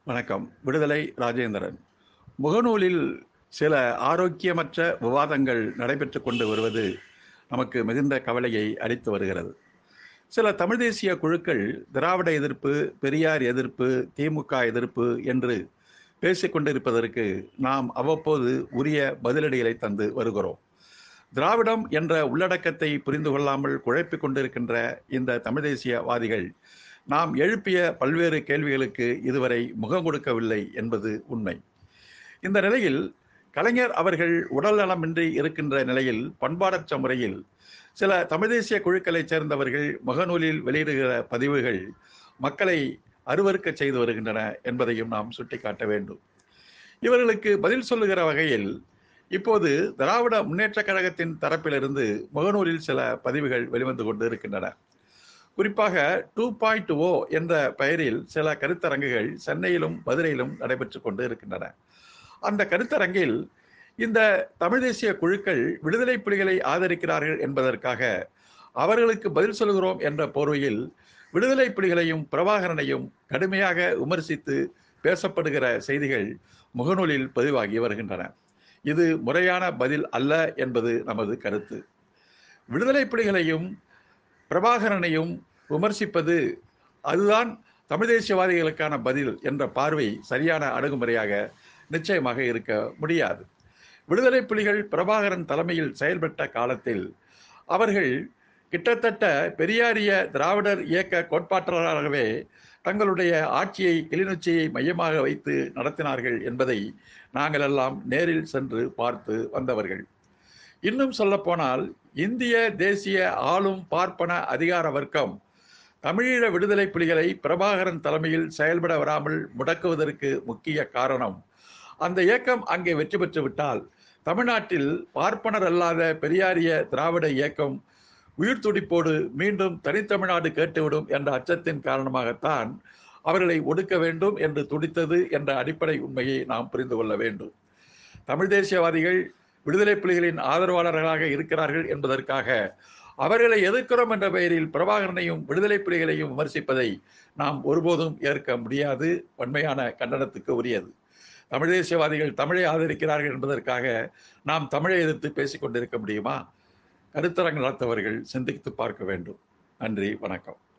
வணக்கம் விடுதலை ராஜேந்திரன் முகநூலில் சில ஆரோக்கியமற்ற விவாதங்கள் நடைபெற்று கொண்டு வருவது நமக்கு மிகுந்த கவலையை அளித்து வருகிறது சில தமிழ் தேசிய குழுக்கள் திராவிட எதிர்ப்பு பெரியார் எதிர்ப்பு திமுக எதிர்ப்பு என்று பேசிக்கொண்டிருப்பதற்கு நாம் அவ்வப்போது உரிய பதிலடிகளை தந்து வருகிறோம் திராவிடம் என்ற உள்ளடக்கத்தை புரிந்து கொள்ளாமல் குழப்பிக் கொண்டிருக்கின்ற இந்த தமிழ் தேசியவாதிகள் நாம் எழுப்பிய பல்வேறு கேள்விகளுக்கு இதுவரை முகம் கொடுக்கவில்லை என்பது உண்மை இந்த நிலையில் கலைஞர் அவர்கள் உடல் நலமின்றி இருக்கின்ற நிலையில் பண்பாடற்ற முறையில் சில தமிழ் தேசிய குழுக்களைச் சேர்ந்தவர்கள் முகநூலில் வெளியிடுகிற பதிவுகள் மக்களை அருவறுக்க செய்து வருகின்றன என்பதையும் நாம் சுட்டிக்காட்ட வேண்டும் இவர்களுக்கு பதில் சொல்லுகிற வகையில் இப்போது திராவிட முன்னேற்ற கழகத்தின் தரப்பிலிருந்து முகநூலில் சில பதிவுகள் வெளிவந்து கொண்டு இருக்கின்றன குறிப்பாக டூ பாயிண்ட் ஓ என்ற பெயரில் சில கருத்தரங்குகள் சென்னையிலும் மதுரையிலும் நடைபெற்று கொண்டு இருக்கின்றன அந்த கருத்தரங்கில் இந்த தமிழ் தேசிய குழுக்கள் விடுதலை புலிகளை ஆதரிக்கிறார்கள் என்பதற்காக அவர்களுக்கு பதில் சொல்கிறோம் என்ற போர்வையில் விடுதலை புலிகளையும் பிரபாகரனையும் கடுமையாக விமர்சித்து பேசப்படுகிற செய்திகள் முகநூலில் பதிவாகி வருகின்றன இது முறையான பதில் அல்ல என்பது நமது கருத்து விடுதலை புலிகளையும் பிரபாகரனையும் விமர்சிப்பது அதுதான் தமிழ் தேசியவாதிகளுக்கான பதில் என்ற பார்வை சரியான அணுகுமுறையாக நிச்சயமாக இருக்க முடியாது விடுதலை புலிகள் பிரபாகரன் தலைமையில் செயல்பட்ட காலத்தில் அவர்கள் கிட்டத்தட்ட பெரியாரிய திராவிடர் இயக்க கோட்பாட்டாளராகவே தங்களுடைய ஆட்சியை கிளிநொச்சியை மையமாக வைத்து நடத்தினார்கள் என்பதை நாங்கள் எல்லாம் நேரில் சென்று பார்த்து வந்தவர்கள் இன்னும் சொல்லப்போனால் இந்திய தேசிய ஆளும் பார்ப்பன அதிகார வர்க்கம் தமிழீழ விடுதலை புலிகளை பிரபாகரன் தலைமையில் செயல்பட வராமல் முடக்குவதற்கு முக்கிய காரணம் அந்த இயக்கம் அங்கே வெற்றி பெற்று விட்டால் தமிழ்நாட்டில் பார்ப்பனர் அல்லாத பெரியாரிய திராவிட இயக்கம் உயிர் துடிப்போடு மீண்டும் தனித்தமிழ்நாடு கேட்டுவிடும் என்ற அச்சத்தின் காரணமாகத்தான் அவர்களை ஒடுக்க வேண்டும் என்று துடித்தது என்ற அடிப்படை உண்மையை நாம் புரிந்து கொள்ள வேண்டும் தமிழ் தேசியவாதிகள் விடுதலை புலிகளின் ஆதரவாளர்களாக இருக்கிறார்கள் என்பதற்காக அவர்களை எதிர்க்கிறோம் என்ற பெயரில் பிரபாகரனையும் விடுதலை புலிகளையும் விமர்சிப்பதை நாம் ஒருபோதும் ஏற்க முடியாது வன்மையான கண்டனத்துக்கு உரியது தமிழ் தேசியவாதிகள் தமிழை ஆதரிக்கிறார்கள் என்பதற்காக நாம் தமிழை எதிர்த்து பேசிக் கொண்டிருக்க முடியுமா கருத்தரங்கு நடத்தவர்கள் சிந்தித்து பார்க்க வேண்டும் நன்றி வணக்கம்